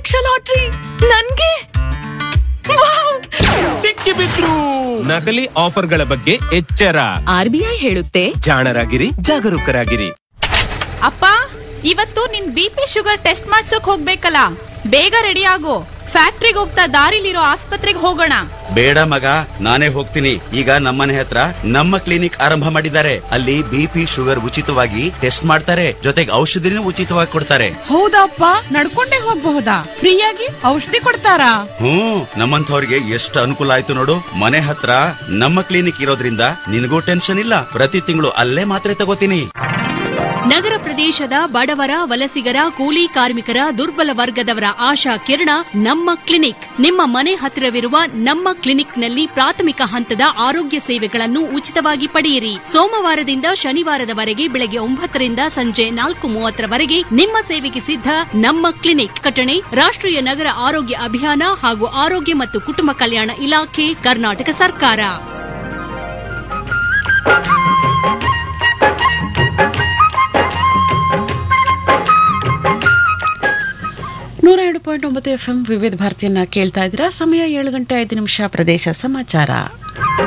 Lakh lottery ನನ್ಗೆ wow! ಸಿಕ್ಕಿ ಬಿದ್ರು ನಕಲಿ ಆಫರ್ಗಳ ಬಗ್ಗೆ ಎಚ್ಚರ ಆರ್ ಬಿ ಐ ಹೇಳುತ್ತೆ ಜಾಣರಾಗಿರಿ ಜಾಗರೂಕರಾಗಿರಿ ಅಪ್ಪ ಇವತ್ತು ನಿನ್ ಬಿ ಪಿ ಶುಗರ್ ಟೆಸ್ಟ್ ಮಾಡ್ಸೋಕ್ ಹೋಗ್ಬೇಕಲ್ಲ ಬೇಗ ರೆಡಿ ಆಗು ಫ್ಯಾಕ್ಟ್ರಿಗೆ ಹೋಗ್ತಾ ದಾರಿಲಿರೋ ಆಸ್ಪತ್ರೆಗೆ ಹೋಗೋಣ ಬೇಡ ಮಗ ನಾನೇ ಹೋಗ್ತೀನಿ ಈಗ ನಮ್ಮನೆ ಹತ್ರ ನಮ್ಮ ಕ್ಲಿನಿಕ್ ಆರಂಭ ಮಾಡಿದ್ದಾರೆ ಅಲ್ಲಿ ಬಿಪಿ ಶುಗರ್ ಉಚಿತವಾಗಿ ಟೆಸ್ಟ್ ಮಾಡ್ತಾರೆ ಜೊತೆಗೆ ಔಷಧಿನೂ ಉಚಿತವಾಗಿ ಕೊಡ್ತಾರೆ ಹೌದಪ್ಪ ನಡ್ಕೊಂಡೇ ಹೋಗ್ಬಹುದಾ ಫ್ರೀಯಾಗಿ ಔಷಧಿ ಕೊಡ್ತಾರಾ ಹ್ಮ್ ನಮ್ಮಂಥವ್ರಿಗೆ ಎಷ್ಟು ಅನುಕೂಲ ಆಯ್ತು ನೋಡು ಮನೆ ಹತ್ರ ನಮ್ಮ ಕ್ಲಿನಿಕ್ ಇರೋದ್ರಿಂದ ನಿನಗೂ ಟೆನ್ಷನ್ ಇಲ್ಲ ಪ್ರತಿ ತಿಂಗಳು ಅಲ್ಲೇ ಮಾತ್ರೆ ತಗೋತೀನಿ ನಗರ ಪ್ರದೇಶದ ಬಡವರ ವಲಸಿಗರ ಕೂಲಿ ಕಾರ್ಮಿಕರ ದುರ್ಬಲ ವರ್ಗದವರ ಆಶಾ ಕಿರಣ ನಮ್ಮ ಕ್ಲಿನಿಕ್ ನಿಮ್ಮ ಮನೆ ಹತ್ತಿರವಿರುವ ನಮ್ಮ ಕ್ಲಿನಿಕ್ನಲ್ಲಿ ಪ್ರಾಥಮಿಕ ಹಂತದ ಆರೋಗ್ಯ ಸೇವೆಗಳನ್ನು ಉಚಿತವಾಗಿ ಪಡೆಯಿರಿ ಸೋಮವಾರದಿಂದ ಶನಿವಾರದವರೆಗೆ ಬೆಳಗ್ಗೆ ಒಂಬತ್ತರಿಂದ ಸಂಜೆ ನಾಲ್ಕು ಮೂವತ್ತರವರೆಗೆ ನಿಮ್ಮ ಸೇವೆಗೆ ಸಿದ್ಧ ನಮ್ಮ ಕ್ಲಿನಿಕ್ ಕಟಣೆ ರಾಷ್ಟ್ರೀಯ ನಗರ ಆರೋಗ್ಯ ಅಭಿಯಾನ ಹಾಗೂ ಆರೋಗ್ಯ ಮತ್ತು ಕುಟುಂಬ ಕಲ್ಯಾಣ ಇಲಾಖೆ ಕರ್ನಾಟಕ ಸರ್ಕಾರ ನೂರ ಎರಡು ಪಾಯಿಂಟ್ ಒಂಬತ್ತು ಎಫ್ ಎಂ ವಿವಿಧ ಭಾರತಿಯನ್ನ ಕೇಳ್ತಾ ಇದ್ದೀರಾ ಸಮಯ ಏಳು ಗಂಟೆ ಐದು ನಿಮಿಷ ಪ್ರದೇಶ ಸಮಾಚಾರ